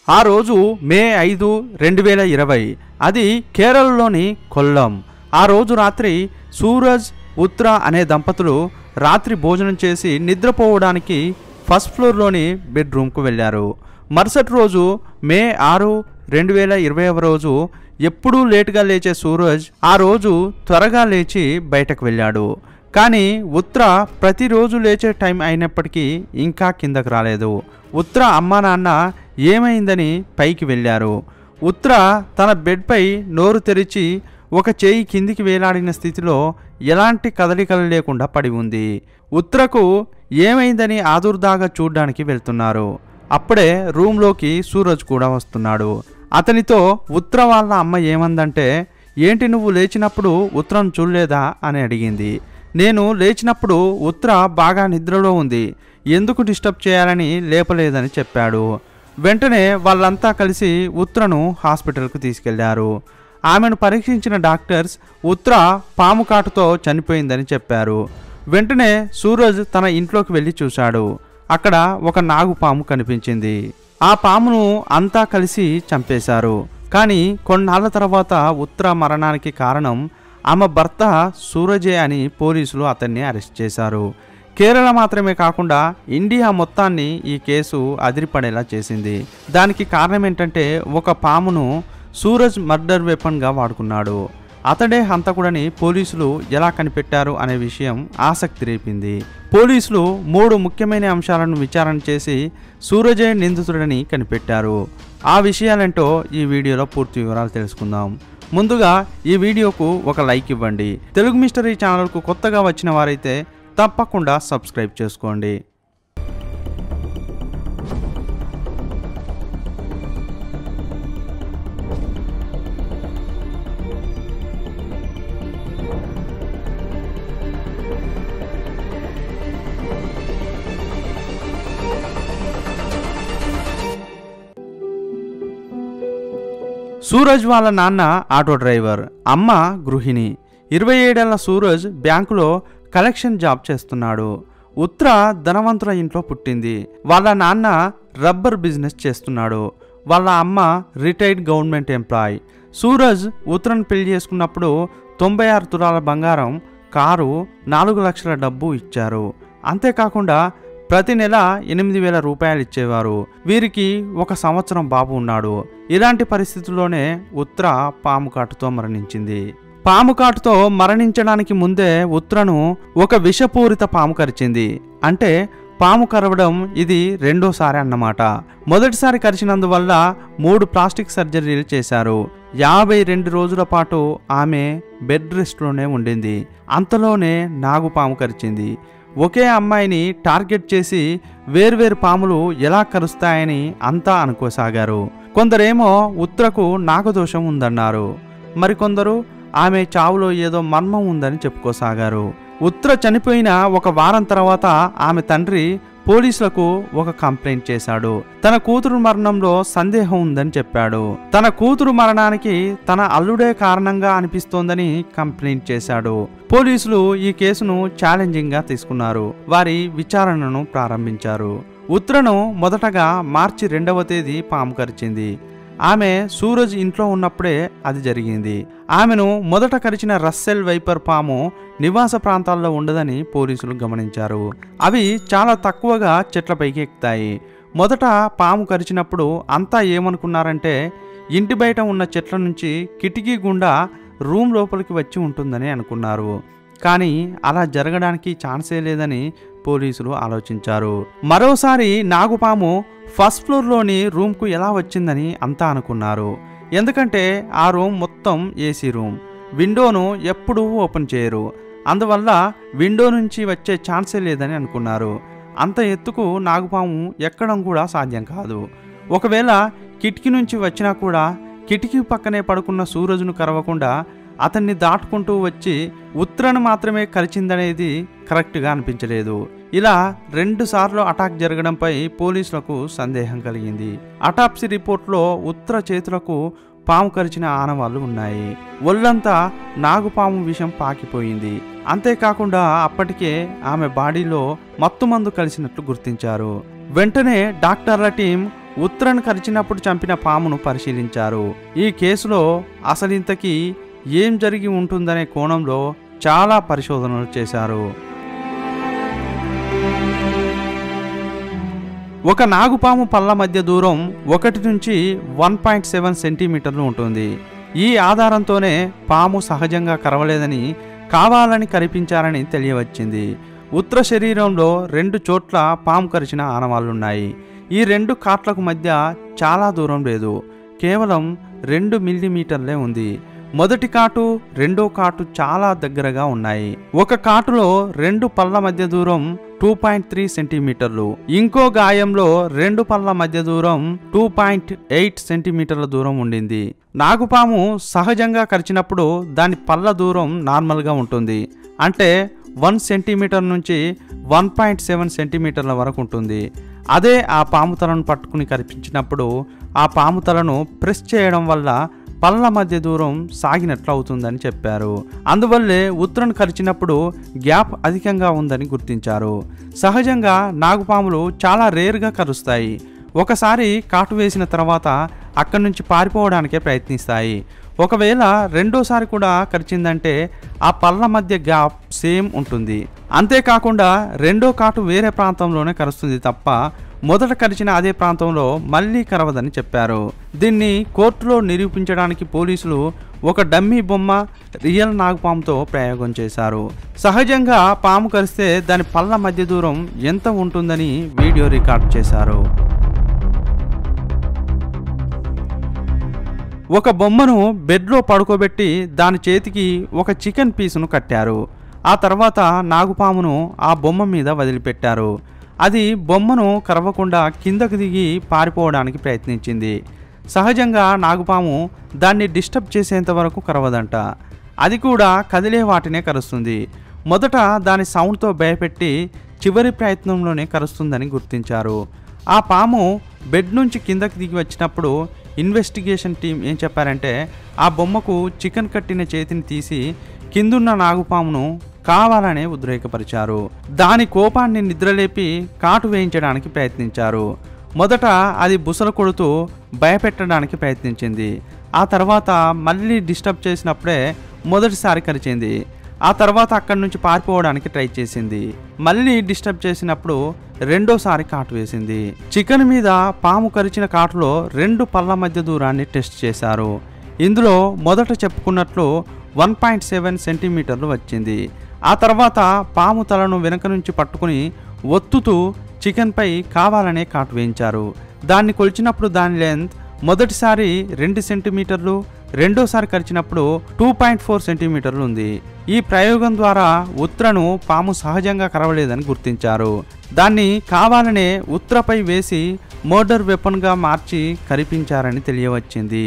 ఆ రోజు మే ఐదు రెండు వేల ఇరవై అది కేరళలోని కొల్లం ఆ రోజు రాత్రి సూరజ్ ఉత్ర అనే దంపతులు రాత్రి భోజనం చేసి నిద్రపోవడానికి ఫస్ట్ ఫ్లోర్లోని బెడ్రూమ్కు వెళ్ళారు మరుసటి రోజు మే ఆరు రెండు వేల ఇరవై రోజు ఎప్పుడూ లేటుగా లేచే సూరజ్ ఆ రోజు త్వరగా లేచి బయటకు వెళ్ళాడు కానీ ఉత్ర ప్రతిరోజు లేచే టైం అయినప్పటికీ ఇంకా కిందకు రాలేదు ఉత్ర అమ్మా నాన్న ఏమైందని పైకి వెళ్ళారు ఉత్ర తన బెడ్పై నోరు తెరిచి ఒక చేయి కిందికి వేలాడిన స్థితిలో ఎలాంటి కదలికలు లేకుండా పడి ఉంది ఉత్రకు ఏమైందని ఆదుర్దాగా చూడ్డానికి వెళ్తున్నారు అప్పుడే రూమ్లోకి సూరజ్ కూడా వస్తున్నాడు అతనితో ఉత్ర వాళ్ళ అమ్మ ఏమందంటే ఏంటి నువ్వు లేచినప్పుడు ఉత్తరం చూడలేదా అని అడిగింది నేను లేచినప్పుడు ఉత్ర బాగా నిద్రలో ఉంది ఎందుకు డిస్టర్బ్ చేయాలని లేపలేదని చెప్పాడు వెంటనే వాళ్ళంతా కలిసి ఉత్రను హాస్పిటల్కు తీసుకెళ్లారు ఆమెను పరీక్షించిన డాక్టర్స్ ఉత్ర పాము కాటుతో చనిపోయిందని చెప్పారు వెంటనే సూరజ్ తన ఇంట్లోకి వెళ్ళి చూశాడు అక్కడ ఒక నాగుపాము కనిపించింది ఆ పామును అంతా కలిసి చంపేశారు కానీ కొన్నాళ్ల తర్వాత ఉత్తర మరణానికి కారణం ఆమె భర్త సూరజే అని పోలీసులు అతన్ని అరెస్ట్ చేశారు కేరళ మాత్రమే కాకుండా ఇండియా మొత్తాన్ని ఈ కేసు అదిరిపడేలా చేసింది దానికి కారణం ఏంటంటే ఒక పామును సూరజ్ మర్డర్ వెపన్గా వాడుకున్నాడు అతడే హంతకుడని పోలీసులు ఎలా కనిపెట్టారు అనే విషయం ఆసక్తి రేపింది పోలీసులు మూడు ముఖ్యమైన అంశాలను విచారణ చేసి సూరజే నిందితుడని కనిపెట్టారు ఆ విషయాలేంటో ఈ వీడియోలో పూర్తి వివరాలు తెలుసుకుందాం ముందుగా ఈ వీడియోకు ఒక లైక్ ఇవ్వండి తెలుగు మిస్టరీ ఛానల్కు కొత్తగా వచ్చిన వారైతే తప్పకుండా సబ్స్క్రైబ్ చేసుకోండి సూరజ్ వాళ్ళ నాన్న ఆటో డ్రైవర్ అమ్మ గృహిణి ఇరవై ఏడేళ్ల సూరజ్ బ్యాంకులో కలెక్షన్ జాబ్ చేస్తున్నాడు ఉత్తర ధనవంతుల ఇంట్లో పుట్టింది వాళ్ళ నాన్న రబ్బర్ బిజినెస్ చేస్తున్నాడు వాళ్ళ అమ్మ రిటైర్డ్ గవర్నమెంట్ ఎంప్లాయ్ సూరజ్ ఉత్తరను పెళ్లి చేసుకున్నప్పుడు తొంభై ఆరు తులాల బంగారం కారు నాలుగు లక్షల డబ్బు ఇచ్చారు అంతేకాకుండా ప్రతి నెల ఎనిమిది వేల రూపాయలు ఇచ్చేవారు వీరికి ఒక సంవత్సరం బాబు ఉన్నాడు ఇలాంటి పరిస్థితుల్లోనే ఉత్ర పాము కాటుతో మరణించింది పాము కాటుతో మరణించడానికి ముందే ఉత్రను ఒక విషపూరిత పాము కరిచింది అంటే పాము కరవడం ఇది రెండోసారి అన్నమాట మొదటిసారి కరిచినందువల్ల మూడు ప్లాస్టిక్ సర్జరీలు చేశారు యాభై రెండు రోజుల పాటు ఆమె బెడ్ రెస్ట్లోనే ఉండింది అంతలోనే నాగుపాము కరిచింది ఒకే అమ్మాయిని టార్గెట్ చేసి వేర్వేరు పాములు ఎలా కరుస్తాయని అంతా అనుకోసాగారు కొందరేమో ఉత్రకు నాగదోషం ఉందన్నారు మరికొందరు ఆమె చావులో ఏదో మర్మం ఉందని చెప్పుకోసాగారు ఉత్తర చనిపోయిన ఒక వారం తర్వాత ఆమె తండ్రి పోలీసులకు ఒక కంప్లైంట్ చేశాడు తన కూతురు మరణంలో సందేహం ఉందని చెప్పాడు తన కూతురు మరణానికి తన అల్లుడే కారణంగా అనిపిస్తోందని కంప్లైంట్ చేశాడు పోలీసులు ఈ కేసును ఛాలెంజింగ్ గా తీసుకున్నారు వారి విచారణను ప్రారంభించారు ఉత్తరను మొదటగా మార్చి రెండవ తేదీ పాము కరిచింది ఆమె సూరజ్ ఇంట్లో ఉన్నప్పుడే అది జరిగింది ఆమెను మొదట కరిచిన రస్సెల్ వైపర్ పాము నివాస ప్రాంతాల్లో ఉండదని పోలీసులు గమనించారు అవి చాలా తక్కువగా చెట్లపైకి ఎక్కుతాయి మొదట పాము కరిచినప్పుడు అంతా ఏమనుకున్నారంటే ఇంటి బయట ఉన్న చెట్ల నుంచి కిటికీ గుండా రూమ్ లోపలికి వచ్చి ఉంటుందని అనుకున్నారు కానీ అలా జరగడానికి ఛాన్సే లేదని పోలీసులు ఆలోచించారు మరోసారి నాగుపాము ఫస్ట్ ఫ్లోర్లోని రూమ్కు ఎలా వచ్చిందని అంతా అనుకున్నారు ఎందుకంటే ఆ రూమ్ మొత్తం ఏసీ రూమ్ విండోను ఎప్పుడూ ఓపెన్ చేయరు అందువల్ల విండో నుంచి వచ్చే ఛాన్సే లేదని అనుకున్నారు అంత ఎత్తుకు నాగుపాము ఎక్కడం కూడా సాధ్యం కాదు ఒకవేళ కిటికీ నుంచి వచ్చినా కూడా కిటికీ పక్కనే పడుకున్న సూరజ్ను కరవకుండా అతన్ని దాటుకుంటూ వచ్చి ఉత్తరను మాత్రమే కలిచిందనేది కరెక్ట్గా అనిపించలేదు ఇలా రెండు సార్లు అటాక్ జరగడంపై పోలీసులకు సందేహం కలిగింది అటాప్సీ రిపోర్ట్లో ఉత్తర చేతులకు పాము కరిచిన ఆనవాళ్లు ఉన్నాయి ఒళ్ళంతా నాగుపాము విషం పాకిపోయింది అంతేకాకుండా అప్పటికే ఆమె బాడీలో మత్తుమందు కలిసినట్లు గుర్తించారు వెంటనే డాక్టర్ల టీం ఉత్తరను కరిచినప్పుడు చంపిన పామును పరిశీలించారు ఈ కేసులో అసలింతకీ ఏం జరిగి ఉంటుందనే కోణంలో చాలా పరిశోధనలు చేశారు ఒక నాగుపాము పళ్ళ మధ్య దూరం ఒకటి నుంచి వన్ పాయింట్ సెవెన్ సెంటీమీటర్లు ఉంటుంది ఈ ఆధారంతోనే పాము సహజంగా కరవలేదని కావాలని కరిపించారని తెలియవచ్చింది ఉత్తర శరీరంలో రెండు చోట్ల పాము కరిచిన ఆనవాళ్లున్నాయి ఈ రెండు కాట్లకు మధ్య చాలా దూరం లేదు కేవలం రెండు మిల్లీమీటర్లే ఉంది మొదటి కాటు రెండో కాటు చాలా దగ్గరగా ఉన్నాయి ఒక కాటులో రెండు పళ్ళ మధ్య దూరం టూ పాయింట్ త్రీ సెంటీమీటర్లు ఇంకో గాయంలో రెండు పళ్ళ మధ్య దూరం టూ పాయింట్ ఎయిట్ సెంటీమీటర్ల దూరం ఉండింది నాగుపాము సహజంగా కరిచినప్పుడు దాని పళ్ళ దూరం నార్మల్గా ఉంటుంది అంటే వన్ సెంటీమీటర్ నుంచి వన్ పాయింట్ సెవెన్ సెంటీమీటర్ల వరకు ఉంటుంది అదే ఆ పాము తలను పట్టుకుని కరిపించినప్పుడు ఆ పాము తలను ప్రెస్ చేయడం వల్ల పళ్ళ మధ్య దూరం సాగినట్లు అవుతుందని చెప్పారు అందువల్లే ఉత్తరను కరిచినప్పుడు గ్యాప్ అధికంగా ఉందని గుర్తించారు సహజంగా నాగుపాములు చాలా రేర్గా కరుస్తాయి ఒకసారి కాటు వేసిన తర్వాత అక్కడి నుంచి పారిపోవడానికే ప్రయత్నిస్తాయి ఒకవేళ రెండోసారి కూడా కరిచిందంటే ఆ పళ్ళ మధ్య గ్యాప్ సేమ్ ఉంటుంది అంతేకాకుండా రెండో కాటు వేరే ప్రాంతంలోనే కరుస్తుంది తప్ప మొదట కరిచిన అదే ప్రాంతంలో మళ్ళీ కరవదని చెప్పారు దీన్ని కోర్టులో నిరూపించడానికి పోలీసులు ఒక డమ్మీ బొమ్మ రియల్ నాగుపాముతో ప్రయోగం చేశారు సహజంగా పాము కరిస్తే దాని పళ్ళ మధ్య దూరం ఎంత ఉంటుందని వీడియో రికార్డ్ చేశారు ఒక బొమ్మను బెడ్లో పడుకోబెట్టి దాని చేతికి ఒక చికెన్ పీసును కట్టారు ఆ తర్వాత నాగుపామును ఆ బొమ్మ మీద వదిలిపెట్టారు అది బొమ్మను కరవకుండా కిందకు దిగి పారిపోవడానికి ప్రయత్నించింది సహజంగా నాగుపాము దాన్ని డిస్టర్బ్ చేసేంత వరకు కరవదంట అది కూడా కదిలే వాటినే కరుస్తుంది మొదట దాని సౌండ్తో భయపెట్టి చివరి ప్రయత్నంలోనే కరుస్తుందని గుర్తించారు ఆ పాము బెడ్ నుంచి కిందకి దిగి వచ్చినప్పుడు ఇన్వెస్టిగేషన్ టీం ఏం చెప్పారంటే ఆ బొమ్మకు చికెన్ కట్టిన చేతిని తీసి కిందున్న నాగుపామును కావాలనే ఉద్రేకపరిచారు దాని కోపాన్ని నిద్రలేపి కాటు వేయించడానికి ప్రయత్నించారు మొదట అది బుసలు కొడుతూ భయపెట్టడానికి ప్రయత్నించింది ఆ తర్వాత మళ్ళీ డిస్టర్బ్ చేసినప్పుడే మొదటిసారి కరిచింది ఆ తర్వాత అక్కడి నుంచి పారిపోవడానికి ట్రై చేసింది మళ్ళీ డిస్టర్బ్ చేసినప్పుడు రెండోసారి కాటు వేసింది చికెన్ మీద పాము కరిచిన కాటులో రెండు పళ్ళ మధ్య దూరాన్ని టెస్ట్ చేశారు ఇందులో మొదట చెప్పుకున్నట్లు వన్ పాయింట్ సెవెన్ సెంటీమీటర్లు వచ్చింది ఆ తర్వాత పాము తలను వెనక నుంచి పట్టుకుని ఒత్తుతూ చికెన్పై కావాలనే కాటు వేయించారు దాన్ని కొలిచినప్పుడు దాని లెంత్ మొదటిసారి రెండు సెంటీమీటర్లు రెండోసారి కరిచినప్పుడు టూ పాయింట్ ఫోర్ సెంటీమీటర్లు ఉంది ఈ ప్రయోగం ద్వారా ఉత్రను పాము సహజంగా కరవలేదని గుర్తించారు దాన్ని కావాలనే ఉత్రపై వేసి మర్డర్ వెపన్గా మార్చి కరిపించారని తెలియవచ్చింది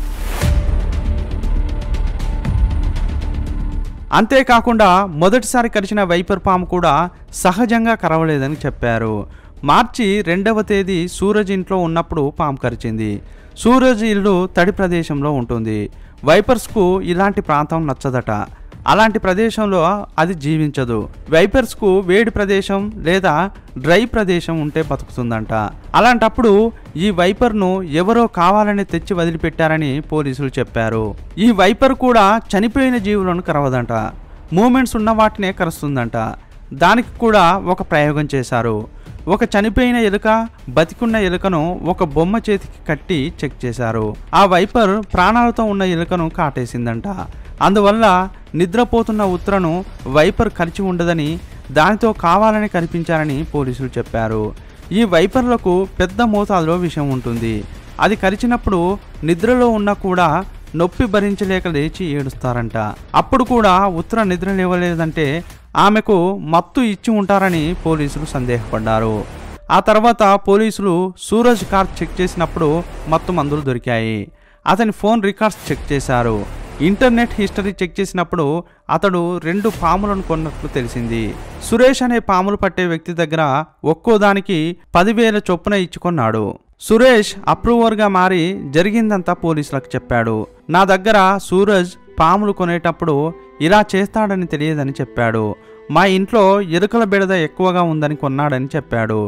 అంతేకాకుండా మొదటిసారి కరిచిన వైపర్ పాము కూడా సహజంగా కరవలేదని చెప్పారు మార్చి రెండవ తేదీ సూరజ్ ఇంట్లో ఉన్నప్పుడు పాము కరిచింది సూరజ్ ఇల్లు తడి ప్రదేశంలో ఉంటుంది వైపర్స్కు ఇలాంటి ప్రాంతం నచ్చదట అలాంటి ప్రదేశంలో అది జీవించదు వైపర్స్కు వేడి ప్రదేశం లేదా డ్రై ప్రదేశం ఉంటే బతుకుతుందంట అలాంటప్పుడు ఈ వైపర్ను ఎవరో కావాలని తెచ్చి వదిలిపెట్టారని పోలీసులు చెప్పారు ఈ వైపర్ కూడా చనిపోయిన జీవులను కరవదంట మూమెంట్స్ ఉన్న వాటినే కరుస్తుందంట దానికి కూడా ఒక ప్రయోగం చేశారు ఒక చనిపోయిన ఎలుక బతికున్న ఎలుకను ఒక బొమ్మ చేతికి కట్టి చెక్ చేశారు ఆ వైపర్ ప్రాణాలతో ఉన్న ఎలుకను కాటేసిందంట అందువల్ల నిద్రపోతున్న ఉత్తరను వైపర్ కరిచి ఉండదని దానితో కావాలని కనిపించారని పోలీసులు చెప్పారు ఈ వైపర్లకు పెద్ద మోతాదులో విషం ఉంటుంది అది కరిచినప్పుడు నిద్రలో ఉన్న కూడా నొప్పి భరించలేక లేచి ఏడుస్తారంట అప్పుడు కూడా ఉత్తర నిద్ర లేవలేదంటే ఆమెకు మత్తు ఇచ్చి ఉంటారని పోలీసులు సందేహపడ్డారు ఆ తర్వాత పోలీసులు సూరజ్ కార్ చెక్ చేసినప్పుడు మత్తు మందులు దొరికాయి అతని ఫోన్ రికార్డ్స్ చెక్ చేశారు ఇంటర్నెట్ హిస్టరీ చెక్ చేసినప్పుడు అతడు రెండు పాములను కొన్నట్లు తెలిసింది సురేష్ అనే పాములు పట్టే వ్యక్తి దగ్గర ఒక్కో దానికి పదివేల చొప్పున ఇచ్చుకున్నాడు సురేష్ అప్రూవర్గా మారి జరిగిందంతా పోలీసులకు చెప్పాడు నా దగ్గర సూరజ్ పాములు కొనేటప్పుడు ఇలా చేస్తాడని తెలియదని చెప్పాడు మా ఇంట్లో ఎలుకల బెడద ఎక్కువగా ఉందని కొన్నాడని చెప్పాడు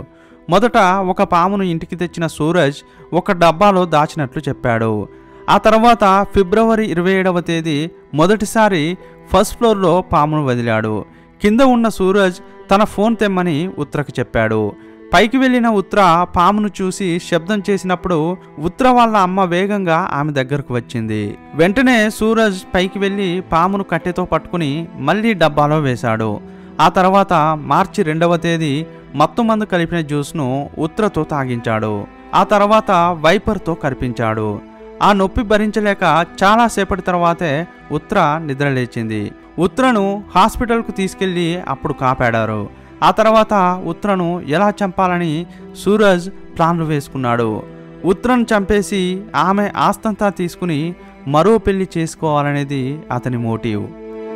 మొదట ఒక పామును ఇంటికి తెచ్చిన సూరజ్ ఒక డబ్బాలో దాచినట్లు చెప్పాడు ఆ తర్వాత ఫిబ్రవరి ఇరవై ఏడవ తేదీ మొదటిసారి ఫస్ట్ ఫ్లోర్లో పామును వదిలాడు కింద ఉన్న సూరజ్ తన ఫోన్ తెమ్మని ఉత్తరకు చెప్పాడు పైకి వెళ్ళిన ఉత్ర పామును చూసి శబ్దం చేసినప్పుడు ఉత్ర వాళ్ళ అమ్మ వేగంగా ఆమె దగ్గరకు వచ్చింది వెంటనే సూరజ్ పైకి వెళ్ళి పామును కట్టెతో పట్టుకుని మళ్ళీ డబ్బాలో వేశాడు ఆ తర్వాత మార్చి రెండవ తేదీ మత్తు మందు కలిపిన జ్యూస్ను ఉత్రతో తాగించాడు ఆ తర్వాత వైపర్తో కరిపించాడు ఆ నొప్పి భరించలేక చాలాసేపటి తర్వాతే ఉత్ర నిద్రలేచింది ఉత్రను హాస్పిటల్కు తీసుకెళ్లి అప్పుడు కాపాడారు ఆ తర్వాత ఉత్రను ఎలా చంపాలని సూరజ్ ప్లాన్లు వేసుకున్నాడు ఉత్రను చంపేసి ఆమె ఆస్తంతా తీసుకుని మరో పెళ్లి చేసుకోవాలనేది అతని మోటివ్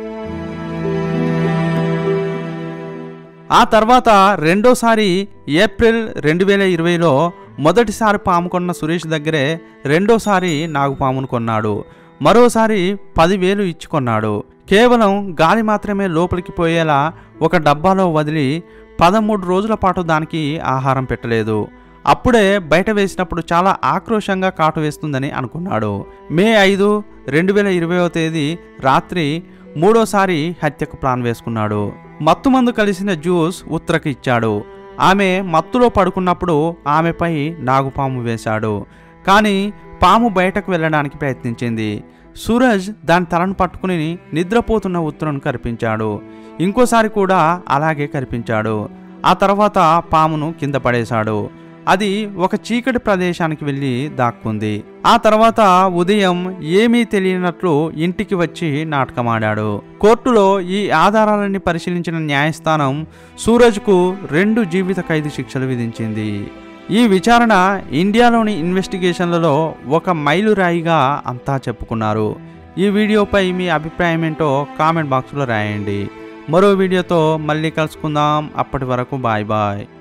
ఆ తర్వాత రెండోసారి ఏప్రిల్ రెండు వేల ఇరవైలో మొదటిసారి పాము కొన్న సురేష్ దగ్గరే రెండోసారి నాగుపామును కొన్నాడు మరోసారి పదివేలు ఇచ్చుకొన్నాడు కేవలం గాలి మాత్రమే లోపలికి పోయేలా ఒక డబ్బాలో వదిలి పదమూడు రోజుల పాటు దానికి ఆహారం పెట్టలేదు అప్పుడే బయట వేసినప్పుడు చాలా ఆక్రోషంగా కాటు వేస్తుందని అనుకున్నాడు మే ఐదు రెండు వేల ఇరవైవ తేదీ రాత్రి మూడోసారి హత్యకు ప్లాన్ వేసుకున్నాడు మత్తుమందు కలిసిన జ్యూస్ ఉత్తరకు ఇచ్చాడు ఆమె మత్తులో పడుకున్నప్పుడు ఆమెపై నాగుపాము వేశాడు కానీ పాము బయటకు వెళ్ళడానికి ప్రయత్నించింది సూరజ్ దాని తలను పట్టుకుని నిద్రపోతున్న ఉత్తరను కరిపించాడు ఇంకోసారి కూడా అలాగే కరిపించాడు ఆ తర్వాత పామును కింద పడేశాడు అది ఒక చీకటి ప్రదేశానికి వెళ్ళి దాక్కుంది ఆ తర్వాత ఉదయం ఏమీ తెలియనట్లు ఇంటికి వచ్చి నాటకమాడాడు కోర్టులో ఈ ఆధారాలన్నీ పరిశీలించిన న్యాయస్థానం సూరజ్కు రెండు జీవిత ఖైదు శిక్షలు విధించింది ఈ విచారణ ఇండియాలోని ఇన్వెస్టిగేషన్లలో ఒక మైలురాయిగా అంతా చెప్పుకున్నారు ఈ వీడియోపై మీ అభిప్రాయం ఏంటో కామెంట్ బాక్స్లో రాయండి మరో వీడియోతో మళ్ళీ కలుసుకుందాం అప్పటి వరకు బాయ్ బాయ్